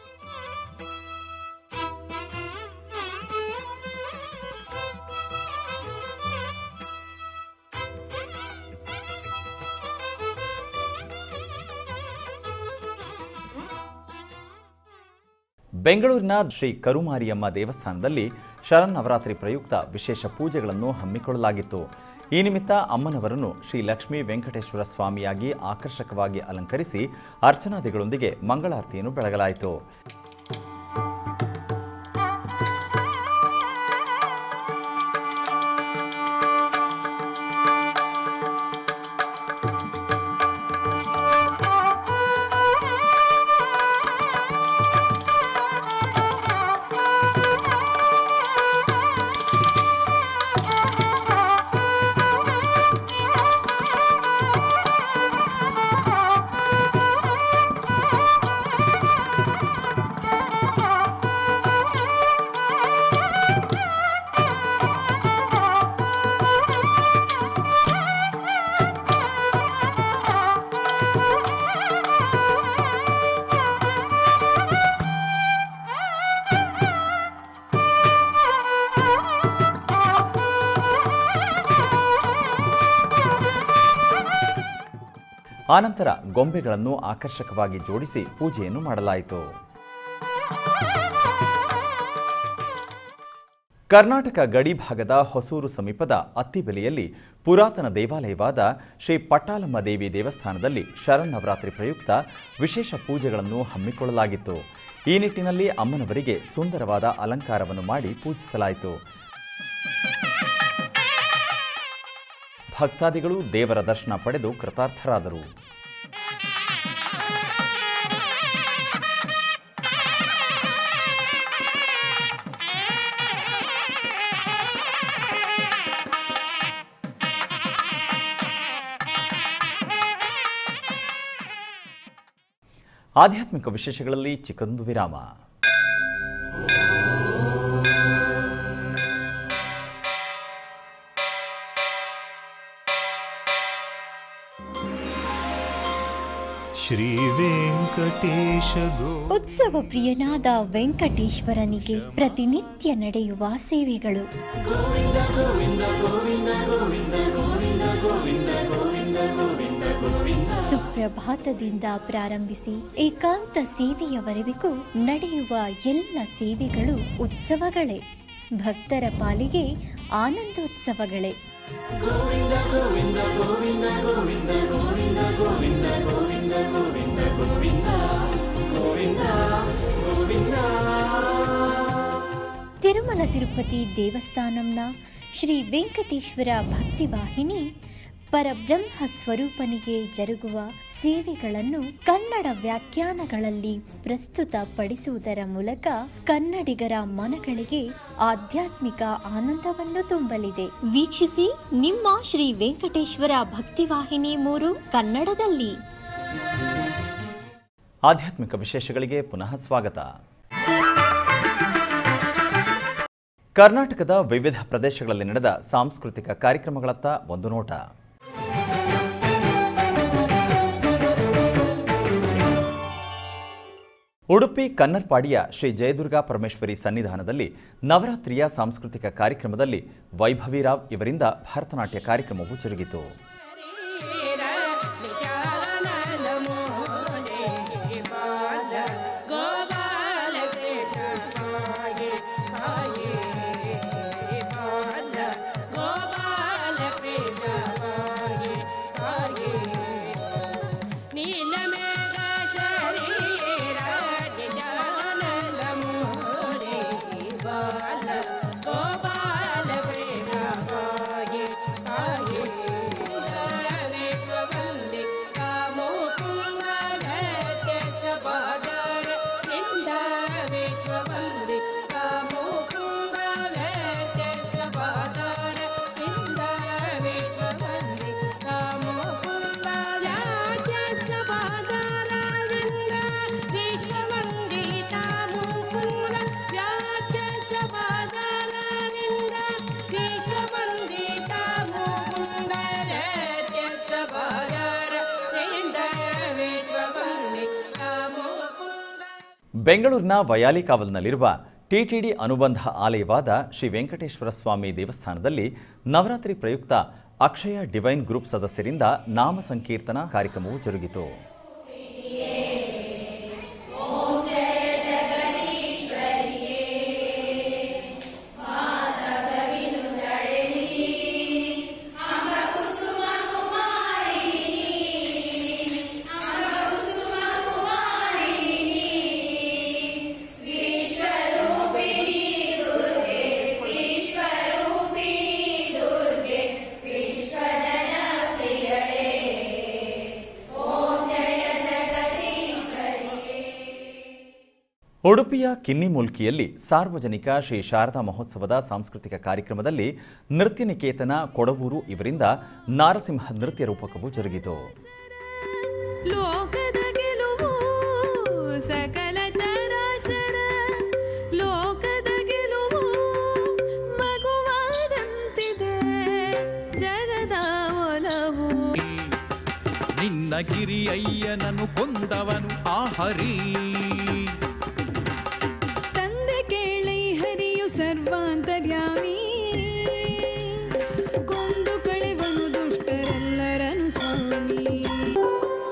Speaker 1: ಬೆಂಗಳೂರಿನ ಶ್ರೀ ಕರುಮಾರಿಯಮ್ಮ ದೇವಸ್ಥಾನದಲ್ಲಿ ಶರನ್ನವರಾತ್ರಿ ಪ್ರಯುಕ್ತ ವಿಶೇಷ ಪೂಜೆಗಳನ್ನು ಹಮ್ಮಿಕೊಳ್ಳಲಾಗಿತ್ತು ಈ ನಿಮಿತ್ತ ಅಮ್ಮನವರನ್ನು ಶ್ರೀ ಲಕ್ಷ್ಮೀ ವೆಂಕಟೇಶ್ವರ ಸ್ವಾಮಿಯಾಗಿ ಆಕರ್ಷಕವಾಗಿ ಅಲಂಕರಿಸಿ ಅರ್ಚನಾದಿಗಳೊಂದಿಗೆ ಮಂಗಳಾರತಿಯನ್ನು ಬೆಳಗಲಾಯಿತು ಆನಂತರ ಗೊಂಬೆಗಳನ್ನು ಆಕರ್ಷಕವಾಗಿ ಜೋಡಿಸಿ ಪೂಜೆಯನ್ನು ಮಾಡಲಾಯಿತು ಕರ್ನಾಟಕ ಗಡಿ ಭಾಗದ ಹೊಸೂರು ಸಮೀಪದ ಅತ್ತಿಬೆಲೆಯಲ್ಲಿ ಪುರಾತನ ದೇವಾಲಯವಾದ ಶ್ರೀ ಪಟ್ಟಾಲಮ್ಮ ದೇವಿ ದೇವಸ್ಥಾನದಲ್ಲಿ ಶರನ್ನವರಾತ್ರಿ ಪ್ರಯುಕ್ತ ವಿಶೇಷ ಪೂಜೆಗಳನ್ನು ಹಮ್ಮಿಕೊಳ್ಳಲಾಗಿತ್ತು ಈ ನಿಟ್ಟಿನಲ್ಲಿ ಅಮ್ಮನವರಿಗೆ ಸುಂದರವಾದ ಅಲಂಕಾರವನ್ನು ಮಾಡಿ ಪೂಜಿಸಲಾಯಿತು ಭಕ್ತಾದಿಗಳು ದೇವರ ದರ್ಶನ ಪಡೆದು ಕೃತಾರ್ಥರಾದರು ಆಧ್ಯಾತ್ಮಿಕ ವಿಶೇಷಗಳಲ್ಲಿ ಚಿಕ್ಕದೊಂದು ವಿರಾಮ
Speaker 5: ಶ್ರೀವೆಂಕಟೇಶ ಗೋ
Speaker 2: ಉತ್ಸವ ಪ್ರಿಯನಾದ ವೆಂಕಟೇಶ್ವರನಿಗೆ ಪ್ರತಿನಿತ್ಯ ನಡೆಯುವ ಸೇವೆಗಳು ಸುಪ್ರಭಾತದಿಂದ ಪ್ರಾರಂಭಿಸಿ ಏಕಾಂತ ಸೇವೆಯವರೆವಿಗೂ ನಡೆಯುವ ಎಲ್ಲ ಸೇವೆಗಳು ಉತ್ಸವಗಳೇ ಭಕ್ತರ ಪಾಲಿಗೆ ಆನಂದೋತ್ಸವಗಳೇ ತಿರುಮಲ ತಿರುಪತಿ ದೇವಸ್ಥಾನಂನ ಶ್ರೀ ವೆಂಕಟೇಶ್ವರ ಭಕ್ತಿವಾಹಿನಿ ಪರಬ್ರಹ್ಮ ಸ್ವರೂಪನಿಗೆ ಜರುಗುವ ಸೇವೆಗಳನ್ನು ಕನ್ನಡ ವ್ಯಾಖ್ಯಾನಗಳಲ್ಲಿ ಪ್ರಸ್ತುತಪಡಿಸುವುದರ ಮೂಲಕ ಕನ್ನಡಿಗರ ಮನಗಳಿಗೆ ಆಧ್ಯಾತ್ಮಿಕ ಆನಂದವನ್ನು ತುಂಬಲಿದೆ ವೀಕ್ಷಿಸಿ ನಿಮ್ಮ ಶ್ರೀ ವೆಂಕಟೇಶ್ವರ ಭಕ್ತಿವಾಹಿನಿ ಮೂರು ಕನ್ನಡದಲ್ಲಿ
Speaker 1: ಆಧ್ಯಾತ್ಮಿಕ ವಿಶೇಷಗಳಿಗೆ ಪುನಃ ಸ್ವಾಗತ ಕರ್ನಾಟಕದ ವಿವಿಧ ಪ್ರದೇಶಗಳಲ್ಲಿ ನಡೆದ ಸಾಂಸ್ಕೃತಿಕ ಕಾರ್ಯಕ್ರಮಗಳತ್ತ ಒಂದು ನೋಟ ಉಡುಪಿ ಕನ್ನರ್ಪಾಡಿಯ ಶ್ರೀ ಜಯದುರ್ಗಾ ಪರಮೇಶ್ವರಿ ಸನ್ನಿಧಾನದಲ್ಲಿ ನವರಾತ್ರಿಯ ಸಾಂಸ್ಕೃತಿಕ ಕಾರ್ಯಕ್ರಮದಲ್ಲಿ ವೈಭವಿರಾವ್ ಇವರಿಂದ ಭರತನಾಟ್ಯ ಕಾರ್ಯಕ್ರಮವು ಜರುಗಿತು ಬೆಂಗಳೂರಿನ ವಯಾಲಿಕಾವಲ್ನಲ್ಲಿರುವ ಟಿಟಿಡಿ ಅನುಬಂಧ ಆಲಯವಾದ ಶ್ರೀ ವೆಂಕಟೇಶ್ವರ ಸ್ವಾಮಿ ದೇವಸ್ಥಾನದಲ್ಲಿ ನವರಾತ್ರಿ ಪ್ರಯುಕ್ತ ಅಕ್ಷಯ ಡಿವೈನ್ ಗ್ರೂಪ್ ಸದಸ್ಯರಿಂದ ನಾಮ ಸಂಕೀರ್ತನಾ ಕಾರ್ಯಕ್ರಮವು ಜರುಗಿತು ಉಡುಪಿಯ ಕಿನ್ನಿಮೂಲ್ಕಿಯಲ್ಲಿ ಸಾರ್ವಜನಿಕ ಶ್ರೀ ಶಾರದಾ ಮಹೋತ್ಸವದ ಸಾಂಸ್ಕೃತಿಕ ಕಾರ್ಯಕ್ರಮದಲ್ಲಿ ನೃತ್ಯ ನಿಕೇತನ ಕೊಡವೂರು ಇವರಿಂದ ನಾರಸಿಂಹ ನೃತ್ಯ ರೂಪಕವು ಜರುಗಿತು
Speaker 6: ಲೋಕದ ಗೆಲುವು ಸಕಲ ಚರಾಚರ ಲೋಕದ ಗೆಲುವು ಮಗುವಾದಂತಿದೆ ಜಗದ ಒಲವು
Speaker 5: ನಿನ್ನ ಗಿರಿಯಯ್ಯನನ್ನು ಕೊಂದವನು ಆ ಹರಿ
Speaker 6: ತಂದೆ ಕೇಳೈ ಹರಿಯು ಸರ್ವಾಂತರ್ಯಾಮಿ ಕೊಂದು ಕಳೆವನು ದುಷ್ಟರೆಲ್ಲರನು ಸ್ವಾಮಿ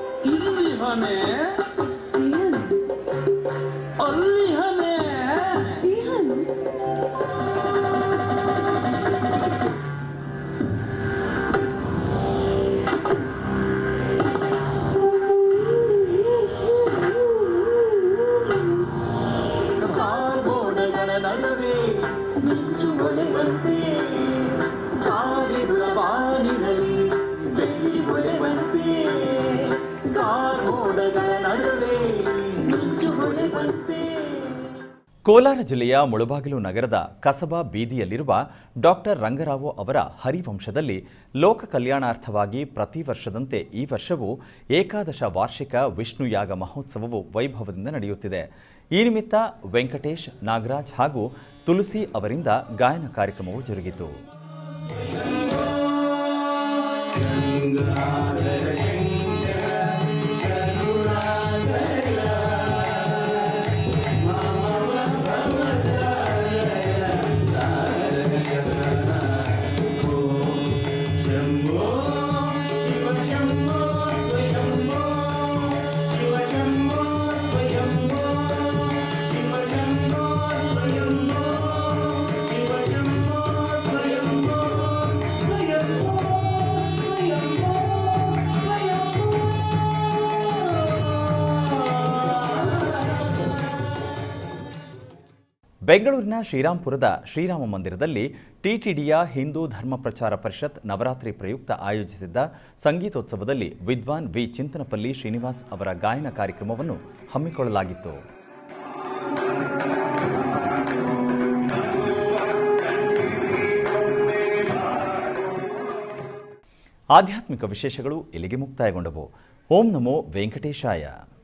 Speaker 1: ಕೋಲಾರ ಜಿಲ್ಲೆಯ ಮುಳಬಾಗಿಲು ನಗರದ ಕಸಬಾ ಬೀದಿಯಲ್ಲಿರುವ ಡಾಕ್ಟರ್ ರಂಗರಾವು ಅವರ ಹರಿವಂಶದಲ್ಲಿ ಲೋಕ ಕಲ್ಯಾಣಾರ್ಥವಾಗಿ ಪ್ರತಿ ವರ್ಷದಂತೆ ಈ ವರ್ಷವೂ ಏಕಾದಶ ವಾರ್ಷಿಕ ವಿಷ್ಣು ಯಾಗ ಮಹೋತ್ಸವವು ವೈಭವದಿಂದ ನಡೆಯುತ್ತಿದೆ ಈ ನಿಮಿತ್ತ ವೆಂಕಟೇಶ್ ನಾಗರಾಜ್ ಹಾಗೂ ತುಳಸಿ ಅವರಿಂದ ಗಾಯನ ಕಾರ್ಯಕ್ರಮವು ಜರುಗಿತು ಬೆಂಗಳೂರಿನ ಶ್ರೀರಾಂಪುರದ ಶ್ರೀರಾಮ ಮಂದಿರದಲ್ಲಿ ಟಿಟಿಡಿಯ ಹಿಂದೂ ಧರ್ಮ ಪ್ರಚಾರ ಪರಿಷತ್ ನವರಾತ್ರಿ ಪ್ರಯುಕ್ತ ಆಯೋಜಿಸಿದ್ದ ಸಂಗೀತೋತ್ಸವದಲ್ಲಿ ವಿದ್ವಾನ್ ವಿ ಚಿಂತನಪಲ್ಲಿ ಶ್ರೀನಿವಾಸ್ ಅವರ ಗಾಯನ ಕಾರ್ಯಕ್ರಮವನ್ನು ಹಮ್ಮಿಕೊಳ್ಳಲಾಗಿತ್ತು ಆಧ್ಯಾತ್ಮಿಕ ವಿಶೇಷಗಳು ಇಲ್ಲಿಗೆ ಮುಕ್ತಾಯಗೊಂಡವು ಓಂ ನಮೋ ವೆಂಕಟೇಶಾಯ